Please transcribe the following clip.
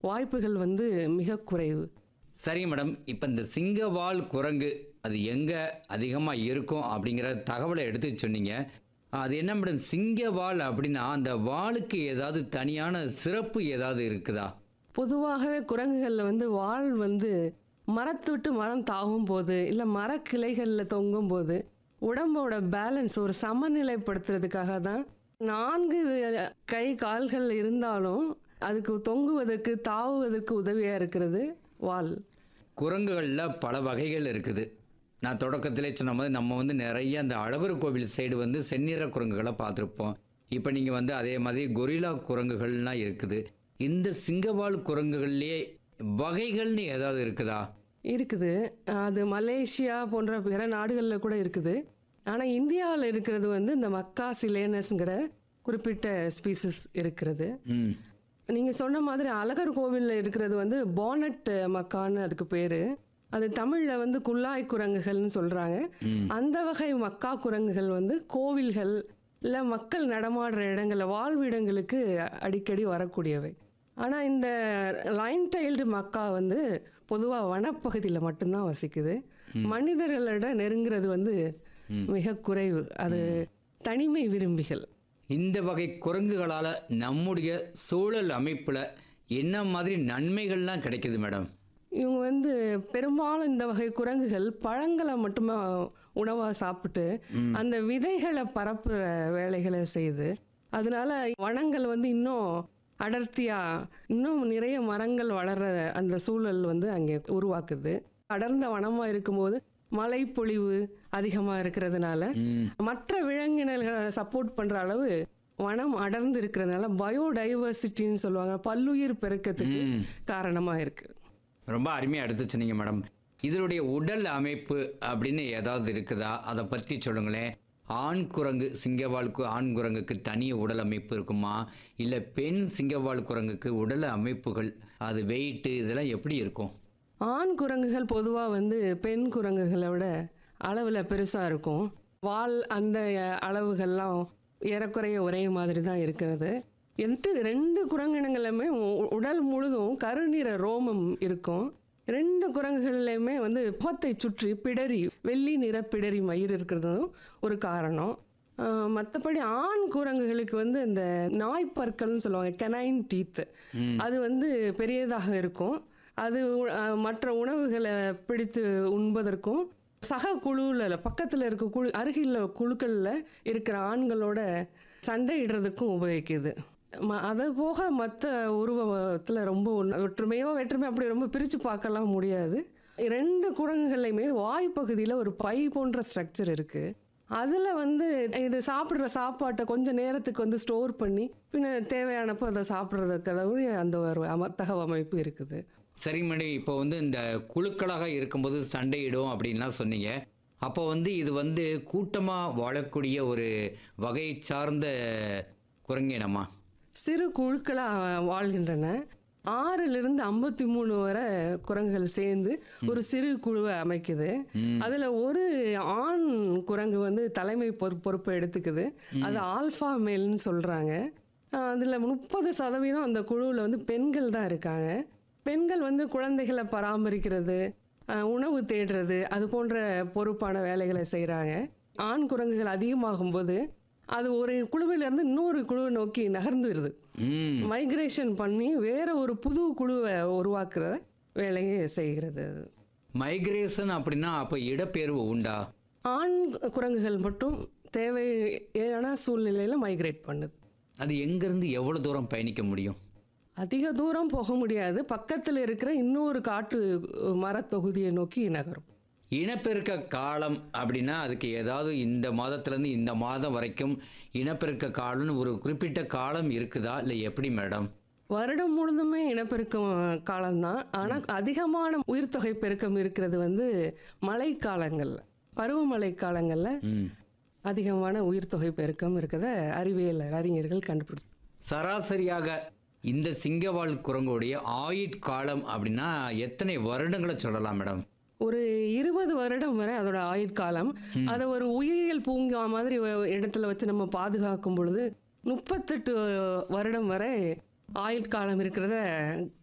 வாய்ப்புகள் வந்து மிக குறைவு சரிங்க மேடம் இப்போ இந்த சிங்கவால் குரங்கு அது எங்கே அதிகமாக இருக்கும் அப்படிங்கிற தகவலை எடுத்து சொன்னீங்க அது என்ன மேடம் சிங்கவால் அப்படின்னா அந்த வாளுக்கு ஏதாவது தனியான சிறப்பு ஏதாவது இருக்குதா பொதுவாகவே குரங்குகளில் வந்து வால் வந்து மரத்து விட்டு மரம் தாவும் போது இல்லை மரக்கிளைகளில் தொங்கும் போது உடம்போட பேலன்ஸ் ஒரு சமநிலைப்படுத்துறதுக்காக தான் நான்கு கை கால்கள் இருந்தாலும் அதுக்கு தொங்குவதற்கு தாவுவதற்கு உதவியாக இருக்கிறது வால் குரங்குகளில் பல வகைகள் இருக்குது நான் தொடக்கத்திலே சொன்ன மாதிரி நம்ம வந்து நிறைய அந்த அழகர் கோவில் சைடு வந்து செந்நிற குரங்குகளை பார்த்துருப்போம் இப்போ நீங்கள் வந்து அதே மாதிரி கொரில்லா குரங்குகள்லாம் இருக்குது இந்த சிங்கவால் குரங்குகள்லேயே வகைகள்னு ஏதாவது இருக்குதா இருக்குது அது மலேசியா போன்ற பிற நாடுகளில் கூட இருக்குது ஆனால் இந்தியாவில் இருக்கிறது வந்து இந்த மக்கா சிலேனஸ்ங்கிற குறிப்பிட்ட ஸ்பீசிஸ் இருக்கிறது ம் நீங்கள் சொன்ன மாதிரி அழகர் கோவிலில் இருக்கிறது வந்து போனட் மக்கான்னு அதுக்கு பேர் அது தமிழில் வந்து குல்லாய் குரங்குகள்னு சொல்கிறாங்க அந்த வகை மக்கா குரங்குகள் வந்து கோவில்கள் இல்லை மக்கள் நடமாடுற இடங்களில் வாழ்விடங்களுக்கு அடிக்கடி வரக்கூடியவை ஆனால் இந்த லைன் டைல்டு மக்கா வந்து பொதுவாக வனப்பகுதியில் மட்டும்தான் வசிக்குது மனிதர்களிட நெருங்கிறது வந்து மிக குறைவு அது தனிமை விரும்பிகள் இந்த வகை குரங்குகளால் நம்முடைய சூழல் அமைப்பில் என்ன மாதிரி நன்மைகள்லாம் கிடைக்குது மேடம் இவங்க வந்து பெரும்பாலும் இந்த வகை குரங்குகள் பழங்களை மட்டுமே உணவாக சாப்பிட்டு அந்த விதைகளை பரப்புற வேலைகளை செய்யுது அதனால வனங்கள் வந்து இன்னும் அடர்த்தியா இன்னும் நிறைய மரங்கள் வளர்ற அந்த சூழல் வந்து அங்கே உருவாக்குது அடர்ந்த வனமா இருக்கும்போது மழைப்பொழிவு அதிகமா இருக்கிறதுனால மற்ற விலங்கினர்களை சப்போர்ட் பண்ற அளவு வனம் அடர்ந்து இருக்கிறதுனால பயோடைவர்சிட்டின்னு சொல்லுவாங்க பல்லுயிர் பெருக்கத்துக்கு காரணமா இருக்கு ரொம்ப அருமையாக எடுத்து சொன்னீங்க மேடம் இதனுடைய உடல் அமைப்பு அப்படின்னு ஏதாவது இருக்குதா அதை பற்றி சொல்லுங்களேன் ஆண் குரங்கு சிங்கவால் கு- ஆண் குரங்குக்கு தனி உடல் அமைப்பு இருக்குமா இல்லை பெண் சிங்கவால் குரங்குக்கு உடல் அமைப்புகள் அது வெயிட்டு இதெல்லாம் எப்படி இருக்கும் ஆண் குரங்குகள் பொதுவாக வந்து பெண் குரங்குகளை விட அளவில் பெருசாக இருக்கும் வால் அந்த அளவுகள்லாம் ஏறக்குறைய ஒரே மாதிரி தான் இருக்கிறது எட்டு ரெண்டு குரங்கினங்களுமே உ- உடல் முழுதும் கருநிற ரோமம் இருக்கும் ரெண்டு குரங்குகள்லையுமே வந்து முகத்தை சுற்றி பிடரி வெள்ளி நிற பிடரி மயிர் இருக்கிறதும் ஒரு காரணம் மற்றபடி ஆண் குரங்குகளுக்கு வந்து இந்த நாய்ப்பற்கள்னு சொல்லுவாங்க கெனைன் டீத் அது வந்து பெரியதாக இருக்கும் அது உ- அஹ் மற்ற உணவுகளை பிடித்து உண்பதற்கும் சக குழுவில் பக்கத்தில் இருக்க குழு அருகில் குழுக்களில் இருக்கிற ஆண்களோட சண்டையிடுறதுக்கும் உபயோகிக்குது ம- அது போக மற்ற உருவத்தில் ரொம்ப ஒண்ணு- ஒற்றுமையோ வெற்றுமையோ அப்படி ரொம்ப பிரித்து பார்க்கலாம் முடியாது ரெண்டு குரங்குகள்லையுமே வாய்ப்பகுதியில் ஒரு பை போன்ற ஸ்ட்ரக்சர் இருக்குது அதில் வந்து இது சாப்பிட்ற சாப்பாட்டை கொஞ்சம் நேரத்துக்கு வந்து ஸ்டோர் பண்ணி பின்ன தேவையானப்போ அதை சாப்பிட்றதுக்கு அளவு அந்த ஒரு அம தகவமைப்பு இருக்குது சரிங்க மேடம் இப்போ வந்து இந்த குழுக்களாக இருக்கும்போது சண்டையிடும் அப்படின்லாம் சொன்னீங்க அப்போ வந்து இது வந்து கூட்டமாக வாழக்கூடிய ஒரு வகை சார்ந்த குரங்கினமா சிறு குழுக்களாக வாழ்கின்றன ஆறிலிருந்து ஐம்பத்தி மூணு வரை குரங்குகள் சேர்ந்து ஒரு சிறு குழுவை அமைக்குது அதில் ஒரு ஆண் குரங்கு வந்து தலைமை பொறு பொறுப்பை எடுத்துக்குது அது ஆல்ஃபா மேல்னு சொல்கிறாங்க அதில் முப்பது சதவீதம் அந்த குழுவில் வந்து பெண்கள் தான் இருக்காங்க பெண்கள் வந்து குழந்தைகளை பராமரிக்கிறது அஹ், உணவு தேடுறது அது போன்ற பொறுப்பான வேலைகளை செய்கிறாங்க ஆண் குரங்குகள் அதிகமாகும்போது அது ஒரு குழுவிலிருந்து இன்னொரு குழுவை நோக்கி நகர்ந்துருது ம் மைக்ரேஷன் பண்ணி வேற ஒரு புது குழுவை உருவாக்குற வேலையை செய்கிறது அது. மைக்ரேஷன் அப்படின்னா அப்போ இடப்பெயர்வு உண்டா ஆண் குரங்குகள் மட்டும் தேவையான சூழ்நிலையில் மைக்ரேட் பண்ணுது அது எங்கேருந்து எவ்வளோ தூரம் பயணிக்க முடியும் அதிக தூரம் போக முடியாது பக்கத்தில் இருக்கிற இன்னொரு காட்டு மரத்தொகுதியை நோக்கி நகரும் இனப்பெருக்க காலம் அப்படின்னா அதுக்கு ஏதாவது இந்த மாதத்துலேருந்து இந்த மாதம் வரைக்கும் இனப்பெருக்க காலம்னு ஒரு குறிப்பிட்ட காலம் இருக்குதா இல்லை எப்படி மேடம் வருடம் முழுதுமே இனப்பெருக்கம் காலம்தான் ஆனால் அதிகமான உயிர்த்தொகை பெருக்கம் இருக்கிறது வந்து மழைக்காலங்களில் பருவமழை காலங்களில் ம் அதிகமான உயிர்த்தொகை பெருக்கம் இருக்கிறத அறிவியல் அறிஞர்கள் கண்டுபிடிச்சு சராசரியாக இந்த சிங்கவால் குரங்குடைய ஆயுட்காலம் அப்படின்னா எத்தனை வருடங்களை சொல்லலாம் மேடம் ஒரு இருபது வருடம் வரை அதோட ஆயுட்காலம் அதை ஒரு உயிரியல் பூங்கா மாதிரி ஒ- இடத்துல வச்சு நம்ம பாதுகாக்கும் பொழுது முப்பத்தெட்டு வருடம் வரை ஆயுட்காலம் இருக்கிறத